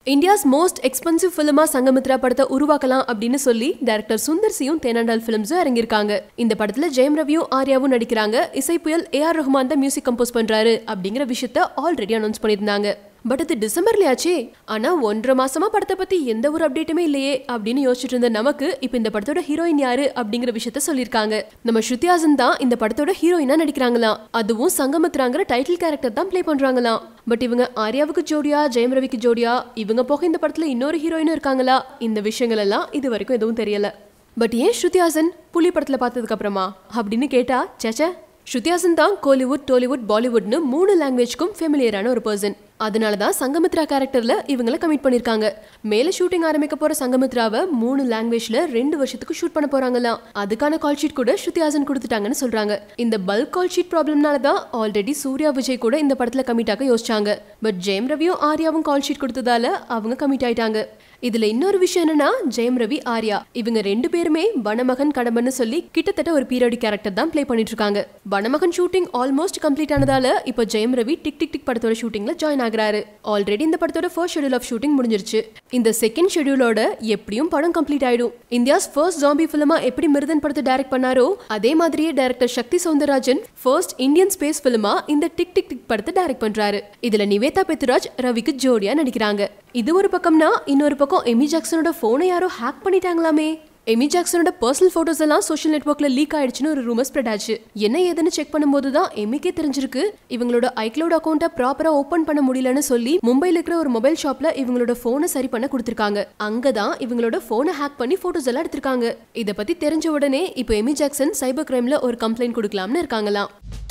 India's most expensive ஃபிலிமா சங்கமித்ரா படத்தை உருவாக்கலாம் அப்படின்னு சொல்லி டைரக்டர் சுந்தர் சியும் தேனாண்டால் ஃபிலிம்ஸும் இறங்கியிருக்காங்க இந்த படத்துல ஜெயம் ரவியும் ஆர்யாவும் நடிக்கிறாங்க இசை புயல் ஏ ஆர் ரஹ்மான் தான் மியூசிக் கம்போஸ் பண்றாரு அப்படிங்கிற விஷயத்த ஆல்ரெடி அனௌன்ஸ் பண்ணியிருந்தாங்க பட் இது டிசம்பர்லயாச்சே ஆனா ஒன்றரை மாசமா படத்தை பத்தி எந்த ஒரு அப்டேட்டுமே இல்லையே அப்படின்னு யோசிச்சுட்டு இருந்த நமக்கு இப்போ இந்த படத்தோட ஹீரோயின் யாரு அப்படிங்கிற விஷயத்த சொல்லியிருக்காங்க நம்ம ஸ்ருதிஹாசன் தான் இந்த படத்தோட ஹீரோயினா நடிக்கிறாங்களாம் அதுவும் சங்கமித்ராங்கிற டைட்டில் கேரக்டர் தான் ப்ளே பண்றாங்களாம் பட் இவங்க ஆர்யாவுக்கு ஜோடியா ஜெயம் ரவிக்கு ஜோடியா இவங்க போக இந்த படத்துல இன்னொரு ஹீரோயினும் இருக்காங்களா இந்த விஷயங்கள் எல்லாம் இது வரைக்கும் எதுவும் தெரியல பட் ஏன் ஸ்ருதிஹாசன் புலி படத்துல பார்த்ததுக்கு அப்புறமா அப்படின்னு கேட்டா சேச்சே ஸ்ருதிஹாசன் தான் கோலிவுட் டோலிவுட் பாலிவுட்னு மூணு லாங்குவேஜ்க்கும் ஃபெமிலியரான ஒரு பர்சன் அதனால தான் சங்கமித்ரா கேரக்டர்ல இவங்கள கமிட் பண்ணிருக்காங்க மேல ஷூட்டிங் ஆரம்பிக்க போற சங்கமித்ராவை மூணு லாங்குவேஜ்ல ரெண்டு வருஷத்துக்கு ஷூட் பண்ண போறாங்களாம் அதுக்கான கால் ஷீட் கூட ஸ்ருதிஹாசன் கொடுத்துட்டாங்கன்னு சொல்றாங்க இந்த பல்க் கால் ஷீட் ப்ராப்ளம்னால தான் ஆல்ரெடி சூர்யா விஜய் கூட இந்த படத்துல கமிட் ஆக யோசிச்சாங்க பட் ஜெயம் ரவியும் ஆர்யாவும் கால் ஷீட் கொடுத்ததால அவங்க கமிட் ஆயிட்டாங்க இதுல இன்னொரு விஷயம் என்னன்னா ஜெயம் ரவி ஆர்யா இவங்க ரெண்டு பேருமே வனமகன் கடம்பன்னு சொல்லி கிட்டத்தட்ட ஒரு பீரியட் கேரக்டர் தான் ப்ளே பண்ணிட்டு இருக்காங்க வனமகன் ஷூட்டிங் ஆல்மோஸ்ட் கம்ப்ளீட் ஆனதால இப்போ Jayam Ravi tick tick tick படத்தோட ஷூட்டிங்ல ஜாயின் ஆகுறாரு ஆல்ரெடி இந்த படத்தோட ஃபர்ஸ்ட் ஷெடியூல் ஆஃப் ஷூட்டிங் முடிஞ்சிருச்சு இந்த செகண்ட் ஷெடியூலோட எப்படியும் படம் கம்ப்ளீட் ஆயிடும் இந்தியாஸ் ஃபர்ஸ்ட் ஜாம்பி ஃபிலிமா எப்படி மிருதன் படத்தை டைரக்ட் பண்ணாரோ அதே மாதிரியே director Sakthi Soundararajan first Indian space ஃபிலிமா இந்த டிக் டிக் டிக் படத்தை டைரக்ட் பண்றாரு இதுல நிவேதா பெத்ராஜ் ரவிக்கு ஜோடியா நடிக்கிறாங்க இது ஒரு பக்கம்னா இன்னொரு பக்கம் எமி ஜாக்சனோட போனை யாரோ ஹேக் பண்ணிட்டாங்களாமே எமி ஜாக்சனோட பர்சனல் போட்டோஸ் எல்லாம் சோஷியல் நெட்ஒர்க்ல லீக் ஆயிடுச்சுன்னு ஒரு ரூமர் ஸ்ப்ரெட் ஆச்சு என்ன ஏதுன்னு செக் பண்ணும்போது தான் எமிக்கே தெரிஞ்சிருக்கு இவங்களோட ஐக்ளவுட் அக்கௌண்ட்டை ப்ராப்பரா ஓபன் பண்ண முடியலன்னு சொல்லி மும்பைல இருக்கிற ஒரு மொபைல் ஷாப்ல இவங்களோட போனை சரி பண்ண கொடுத்திருக்காங்க அங்கதான் இவங்களோட போனை ஹேக் பண்ணி போட்டோஸ் எல்லாம் எடுத்திருக்காங்க இத பத்தி தெரிஞ்ச உடனே இப்போ எமி ஜாக்சன் சைபர் கிரைம்ல ஒரு கம்ப்ளைண்ட் கொடுக்கலாம்னு இருக்காங்களாம்